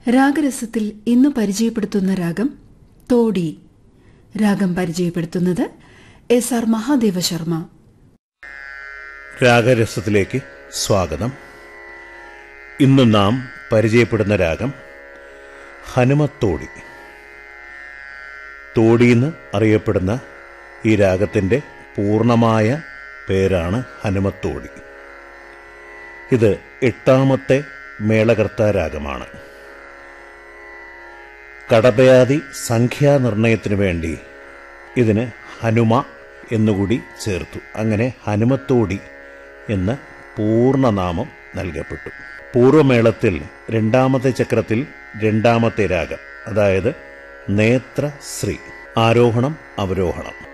രാഗരസത്തിൽ ഇന്ന് പരിചയപ്പെടുത്തുന്ന രാഗം തോടി രാഗം പരിചയപ്പെടുത്തുന്നത് എസ് ആർ മഹാദേവ ശർമ്മ രാഗരസത്തിലേക്ക് സ്വാഗതം ഇന്ന് നാം പരിചയപ്പെടുന്ന രാഗം ഹനുമത്തോടി തോടിയെന്ന് അറിയപ്പെടുന്ന ഈ രാഗത്തിൻ്റെ പൂർണ്ണമായ പേരാണ് ഹനുമത്തോടി ഇത് എട്ടാമത്തെ മേളകർത്ത രാഗമാണ് കടപയാതി സംഖ്യാനിർണയത്തിനു വേണ്ടി ഇതിന് ഹനുമ എന്നുകൂടി ചേർത്തു അങ്ങനെ ഹനുമത്തോടി എന്ന പൂർണ്ണനാമം നൽകപ്പെട്ടു പൂർവമേളത്തിൽ രണ്ടാമത്തെ ചക്രത്തിൽ രണ്ടാമത്തെ രാഗം അതായത് നേത്ര ശ്രീ ആരോഹണം അവരോഹണം